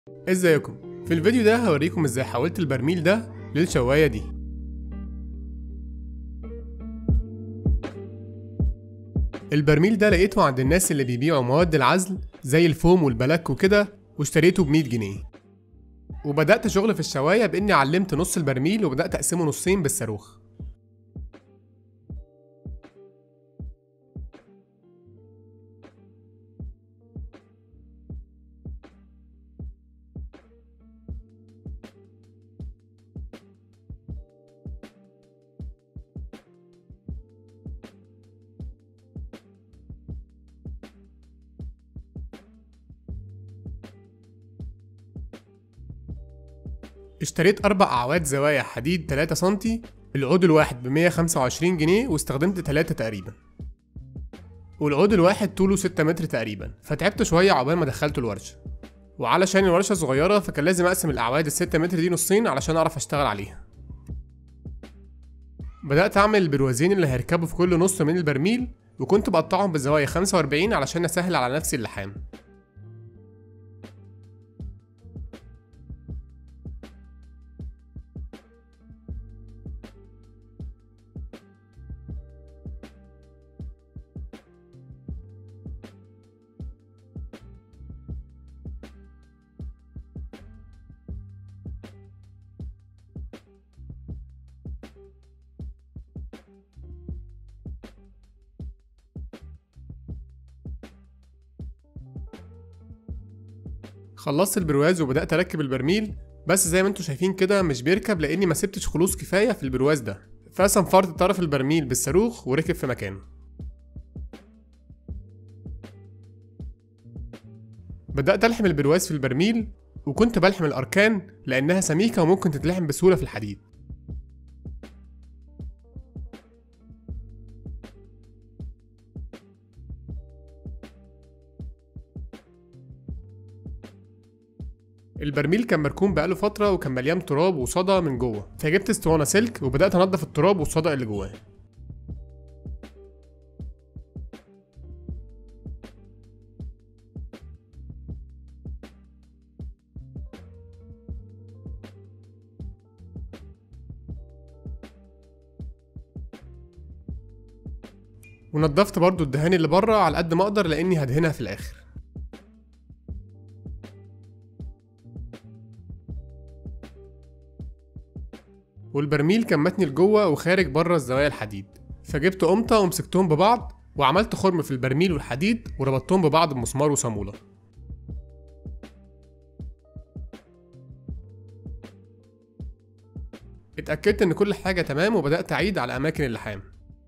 ازيكم في الفيديو ده هوريكم ازاي حولت البرميل ده للشواية دي البرميل ده لقيته عند الناس اللي بيبيعوا مواد العزل زي الفوم والبلاك وكده واشتريته ب 100 جنيه وبدأت شغل في الشواية بإني علمت نص البرميل وبدأت أقسمه نصين بالصاروخ اشتريت أربع أعواد زوايا حديد 3 سنتي العود الواحد ب 125 جنيه واستخدمت تلاتة تقريبا والعود الواحد طوله 6 متر تقريبا فتعبت شوية عقبال ما دخلته الورشة وعلشان الورشة صغيرة فكان لازم أقسم الأعواد الستة متر دي نصين علشان أعرف أشتغل عليها بدأت أعمل البروازين اللي هيركبوا في كل نص من البرميل وكنت بقطعهم بزوايا 45 علشان أسهل على نفسي اللحام خلصت البرواز وبدأت أركب البرميل بس زي ما انتوا شايفين كده مش بيركب لأني ما سبتش خلوص كفاية في البرواز ده فصنفرت طرف البرميل بالصاروخ وركب في مكانه بدأت ألحم البرواز في البرميل وكنت بلحم الأركان لأنها سميكة وممكن تتلحم بسهولة في الحديد البرميل كان مركون بقاله فترة وكان مليان تراب وصدى من جوه فجبت اسطوانة سلك وبدأت أنضف التراب والصدى اللي جواه ونضفت برضو الدهان اللي بره على قد ما اقدر لاني هدهنها في الاخر والبرميل كان متني لجوه وخارج بره الزوايا الحديد فجبت قمطة ومسكتهم ببعض وعملت خرم في البرميل والحديد وربطتهم ببعض بمسمار وصامولة اتأكدت ان كل حاجة تمام وبدأت أعيد على أماكن اللحام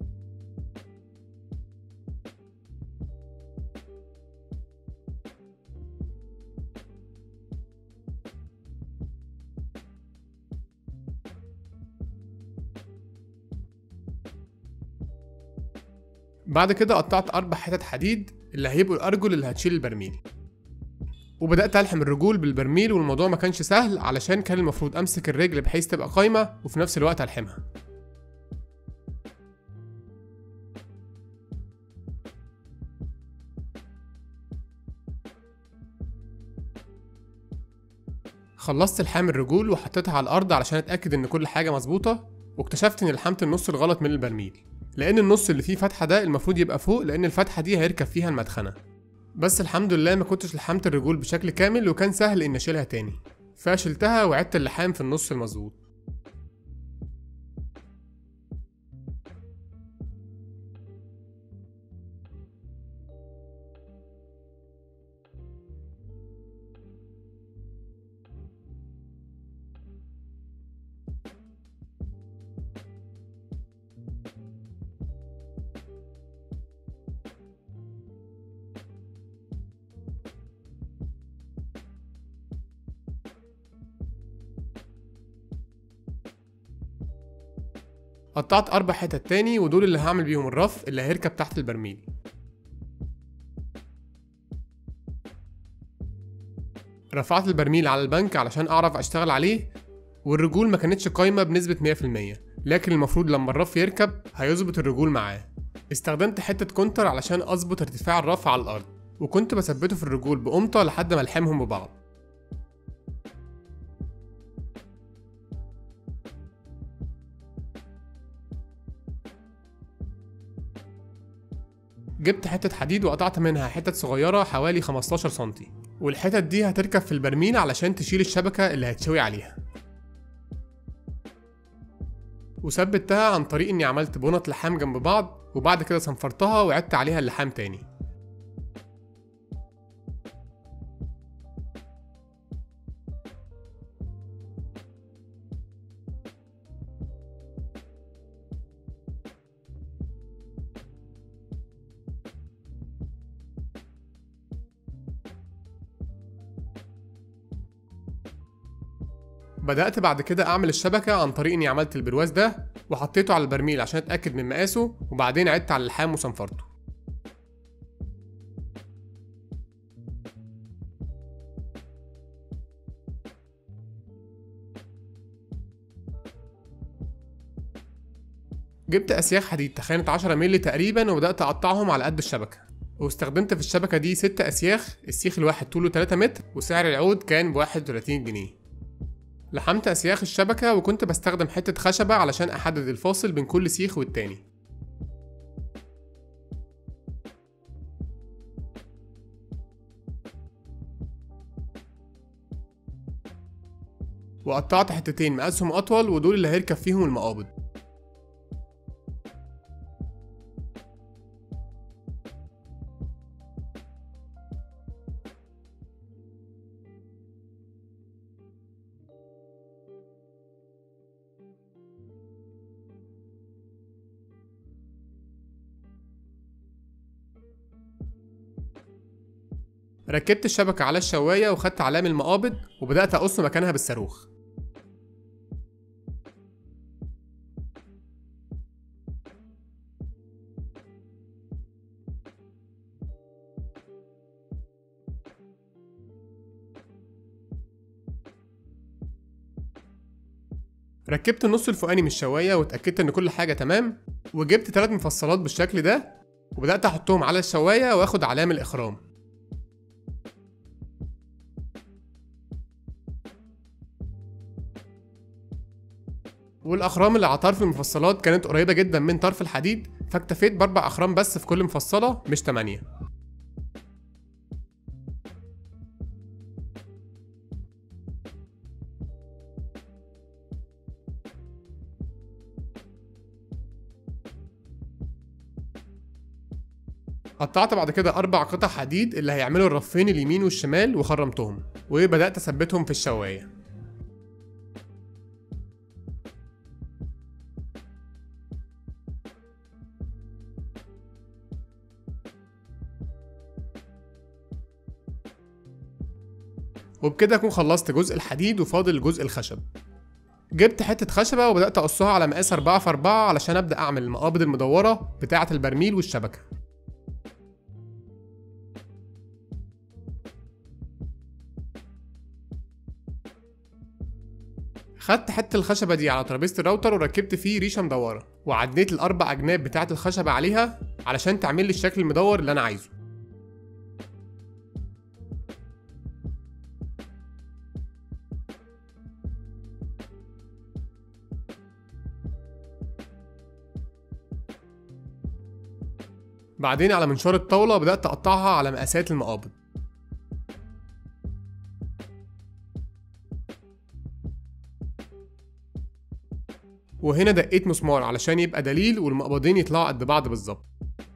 بعد كده قطعت أربع حتت حديد اللي هيبقوا الأرجل اللي هتشيل البرميل وبدأت ألحم الرجول بالبرميل والموضوع ما كانش سهل علشان كان المفروض أمسك الرجل بحيث تبقى قايمة وفي نفس الوقت ألحمها خلصت لحام الرجول وحطيتها على الأرض علشان أتأكد إن كل حاجة مظبوطة واكتشفت إني لحمت النص الغلط من البرميل لان النص اللي فيه فتحه ده المفروض يبقى فوق لان الفتحه دي هيركب فيها المدخنه بس الحمد لله ما كنتش لحمت الرجول بشكل كامل وكان سهل ان اشيلها تاني فشلتها وعدت اللحام في النص المظبوط قطعت أربع حتت تاني ودول اللي هعمل بيهم الرف اللي هيركب تحت البرميل رفعت البرميل على البنك علشان أعرف أشتغل عليه والرجول ما كانتش قايمة بنسبة 100% لكن المفروض لما الرف يركب هيظبط الرجول معاه استخدمت حتة كونتر علشان أظبط ارتفاع الرف على الأرض وكنت بثبته في الرجول بقمطة لحد ما ألحمهم ببعض جبت حتة حديد وقطعت منها حتت صغيرة حوالي 15 سنتي والحتت دي هتركب في البرميل علشان تشيل الشبكة اللي هتشوي عليها وثبتها عن طريق اني عملت بنط لحام جنب بعض وبعد كده صنفرتها وعدت عليها اللحام تاني بدأت بعد كده أعمل الشبكة عن طريق إني عملت البرواز ده وحطيته على البرميل عشان أتأكد من مقاسه وبعدين عدت على اللحام وصنفرته جبت أسياخ حديد تخانة 10 مللي تقريبا وبدأت أقطعهم على قد الشبكة واستخدمت في الشبكة دي ست أسياخ السيخ الواحد طوله 3 متر وسعر العود كان ب 31 جنيه لحمت أسياخ الشبكة وكنت بستخدم حتة خشبة علشان أحدد الفاصل بين كل سيخ والتاني وقطعت حتتين مقاسهم أطول ودول اللي هيركب فيهم المقابض ركبت الشبكة على الشواية وخدت علام المقابض وبدأت أقص مكانها بالصاروخ ركبت النص الفوقاني من الشواية واتأكدت إن كل حاجة تمام وجبت تلات مفصلات بالشكل ده وبدأت أحطهم على الشواية وآخد علام الإخرام والاخرام اللي على طرف المفصلات كانت قريبه جدا من طرف الحديد فاكتفيت باربع اخرام بس في كل مفصله مش تمانية قطعت بعد كده أربع قطع حديد اللي هيعملوا الرفين اليمين والشمال وخرمتهم وبدأت أثبتهم في الشواية وبكده اكون خلصت جزء الحديد وفاضل جزء الخشب جبت حتة خشبة وبدأت أقصها على مقاس 4 في 4 علشان أبدأ أعمل المقابض المدورة بتاعة البرميل والشبكة خدت حتة الخشبة دي على ترابيزة الراوتر وركبت فيه ريشة مدورة وعديت الأربع أجناب بتاعة الخشبة عليها علشان تعمل لي الشكل المدور اللي أنا عايزه بعدين على منشار الطاولة بدأت أقطعها على مقاسات المقابض وهنا دقيت مسمار علشان يبقى دليل والمقبضين يطلعوا قد بعض بالظبط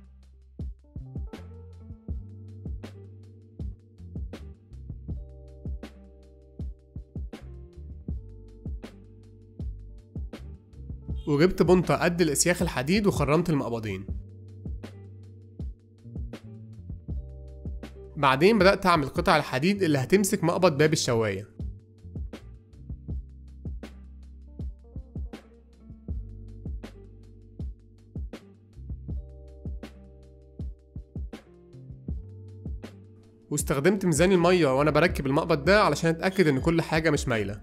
وجبت بنطة قد الاسياخ الحديد وخرمت المقبضين بعدين بدأت أعمل قطع الحديد اللي هتمسك مقبض باب الشواية واستخدمت ميزان المية وأنا بركب المقبض ده علشان أتأكد إن كل حاجة مش مايلة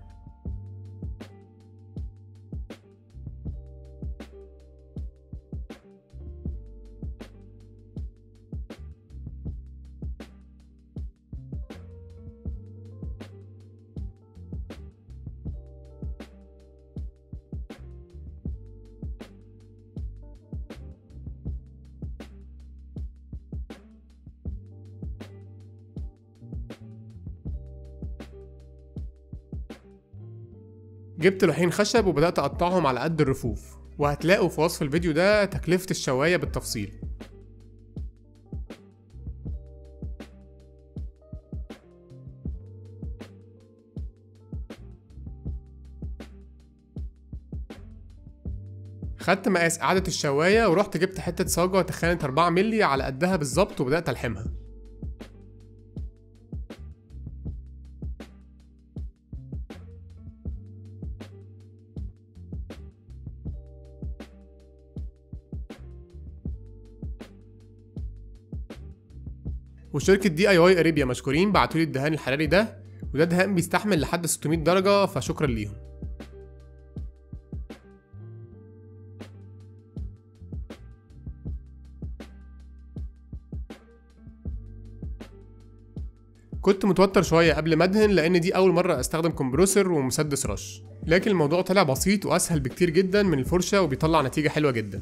جبت لوحين خشب وبدأت أقطعهم على قد الرفوف وهتلاقوا في وصف الفيديو ده تكلفة الشواية بالتفصيل خدت مقاس قعدة الشواية ورحت جبت حتة صاجة تخانة 4 مللي على قدها بالظبط وبدأت ألحمها وشركة دي اي واي اريبيا مشكورين بعتولي الدهان الحراري ده وده دهان بيستحمل لحد 600 درجة فشكرا ليهم كنت متوتر شوية قبل ما ادهن لأن دي أول مرة أستخدم كومبروسر ومسدس رش لكن الموضوع طلع بسيط وأسهل بكتير جدا من الفرشة وبيطلع نتيجة حلوة جدا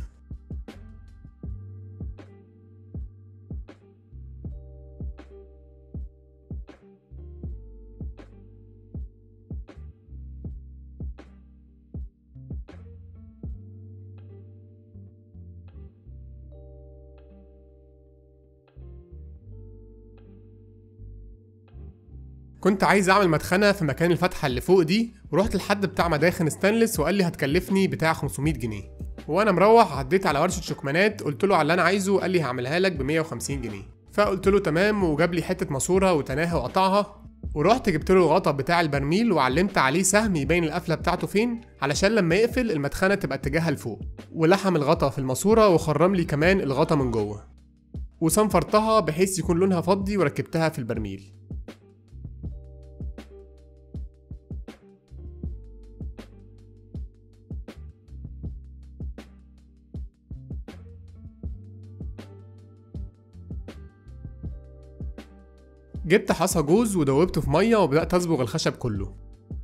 كنت عايز اعمل مدخنه في مكان الفتحه اللي فوق دي ورحت لحد بتاع مداخن ستانلس وقال لي هتكلفني بتاع 500 جنيه وانا مروح عديت على ورشه شكمانات قلت له على اللي انا عايزه قال لي هعملها لك ب 150 جنيه فقلت له تمام وجاب لي حته ماسوره وتناها وقطعها ورحت جبت له الغطا بتاع البرميل وعلمت عليه سهم يبين القفله بتاعته فين علشان لما يقفل المدخنه تبقى اتجاهها لفوق ولحم الغطا في الماسوره وخرم لي كمان الغطا من جوه وصنفرتها بحيث يكون لونها فضي وركبتها في البرميل جبت حصى جوز ودوبته في ميه وبدأت أصبغ الخشب كله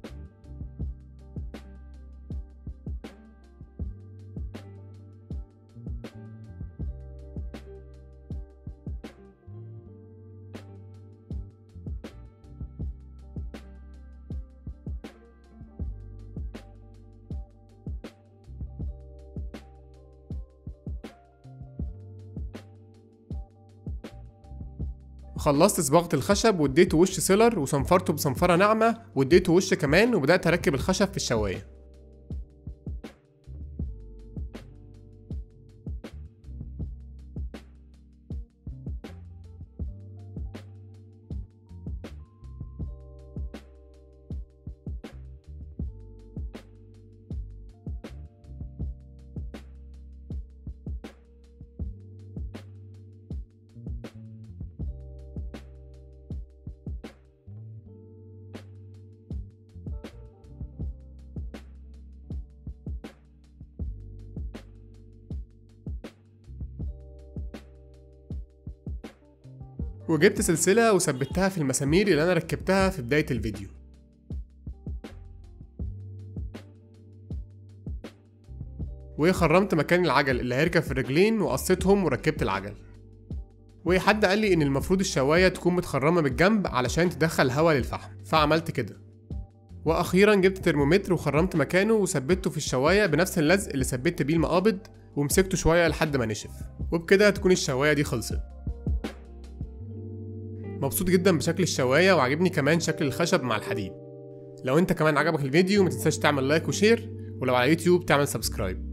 خلصت صباغة الخشب واديته وش سيلر وصنفرته بصنفرة ناعمة واديته وش كمان وبدأت أركب الخشب في الشواية وجبت سلسلة وثبتها في المسامير اللي أنا ركبتها في بداية الفيديو وخرمت مكان العجل اللي هيركب في الرجلين وقصيتهم وركبت العجل وحد قال لي ان المفروض الشواية تكون متخرمة بالجنب علشان تدخل هوا للفحم فعملت كده واخيرا جبت ترمومتر وخرمت مكانه وثبته في الشواية بنفس اللزق اللي ثبت بيه المقابض ومسكته شوية لحد ما نشف وبكده تكون الشواية دي خلصت مبسوط جدا بشكل الشواية وعجبني كمان شكل الخشب مع الحديد لو انت كمان عجبك الفيديو متنساش تعمل لايك وشير ولو على يوتيوب تعمل سبسكرايب